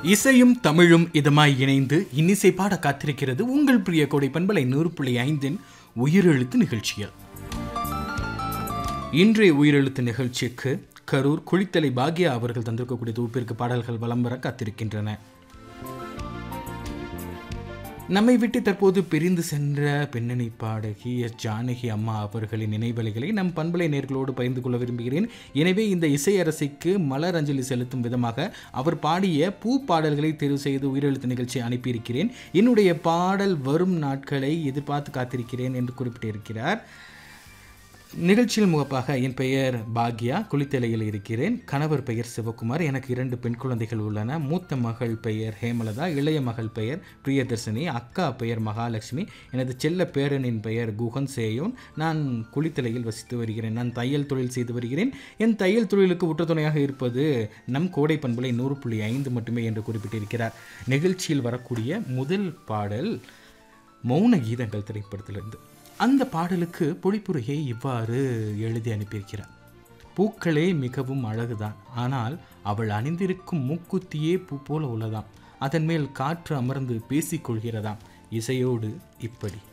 இசையும் தமிழும் இதமாய் இணைந்து இன்னிசை பாட காத்திருக்கிறது உங்கள் பிரிய கோடை பண்பலை நூறு புள்ளி ஐந்தின் உயிரெழுத்து நிகழ்ச்சியில் இன்றைய உயிரெழுத்து நிகழ்ச்சிக்கு கரூர் குளித்தலை பாக்யா அவர்கள் தந்திருக்கக்கூடிய தொகுப்பிற்கு பாடல்கள் வலம் வர காத்திருக்கின்றன நம்மை விட்டு தற்போது பிரிந்து சென்ற பின்னணி பாடகி எஸ் ஜானகி அம்மா அவர்களின் நினைவலைகளை நம் பண்பலை நேர்களோடு பகிர்ந்து கொள்ள விரும்புகிறேன் எனவே இந்த இசையரசிக்கு மலர் அஞ்சலி செலுத்தும் விதமாக அவர் பாடிய பூ பாடல்களை தேர்வு செய்து உயிரெழுத்து நிகழ்ச்சி அனுப்பியிருக்கிறேன் என்னுடைய பாடல் வரும் நாட்களை எதிர்பார்த்து காத்திருக்கிறேன் என்று குறிப்பிட்டிருக்கிறார் நிகழ்ச்சியில் முகப்பாக என் பெயர் பாக்யா குளித்தலையில் இருக்கிறேன் கணவர் பெயர் சிவகுமார் எனக்கு இரண்டு பெண் குழந்தைகள் உள்ளன மூத்த மகள் பெயர் ஹேமலதா இளைய மகள் பெயர் பிரியதர்ஷினி அக்கா பெயர் மகாலட்சுமி எனது செல்ல பேரனின் பெயர் குகன் சேயோன் நான் குளித்தலையில் வசித்து வருகிறேன் நான் தையல் தொழில் செய்து வருகிறேன் என் தையல் தொழிலுக்கு உற்றத்துணையாக இருப்பது நம் கோடை பண்புலை நூறு புள்ளி ஐந்து மட்டுமே என்று குறிப்பிட்டிருக்கிறார் நிகழ்ச்சியில் வரக்கூடிய முதல் பாடல் மௌன கீதங்கள் திரைப்படத்திலிருந்து அந்த பாடலுக்கு பொழிப்புரையை இவ்வாறு எழுதி அனுப்பியிருக்கிறார் பூக்களே மிகவும் அழகுதான் ஆனால் அவள் அணிந்திருக்கும் மூக்குத்தியே பூ போல உள்ளதாம் அதன் மேல் காற்று அமர்ந்து பேசிக்கொள்கிறதாம் இசையோடு இப்படி